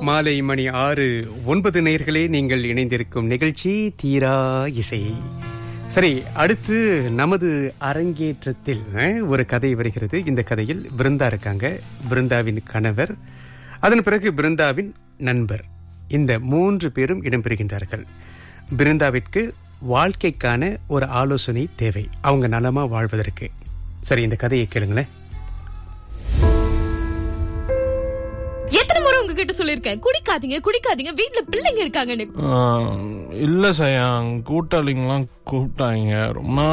மாலை மணி ஆறு ஒன்பது நேர்களே நீங்கள் இணைந்திருக்கும் நிகழ்ச்சி தீரா இசை சரி அடுத்து நமது அரங்கேற்றத்தில் அஹ், ஒரு கதை வருகிறது இந்த கதையில் பிருந்தா இருக்காங்க பிருந்தாவின் கணவர் அதன் பிறகு பிருந்தாவின் நண்பர் இந்த மூன்று பேரும் இடம்பெறுகின்றார்கள் பிருந்தாவிற்கு வாழ்க்கைக்கான ஒரு ஆலோசனை தேவை அவங்க நலமா வாழ்வதற்கு சரி இந்த கதையை கேளுங்களேன் எத்தனை முறை உங்ககிட்ட சொல்லிருக்கேன் குடிக்காதீங்க குடிக்காதீங்க வீட்ல பிள்ளைங்க இருக்காங்கன்னு ஆ, இல்ல சையா கூட்டாளிங்களாம் கூப்பிட்டாங்க ரொம்ப நாள்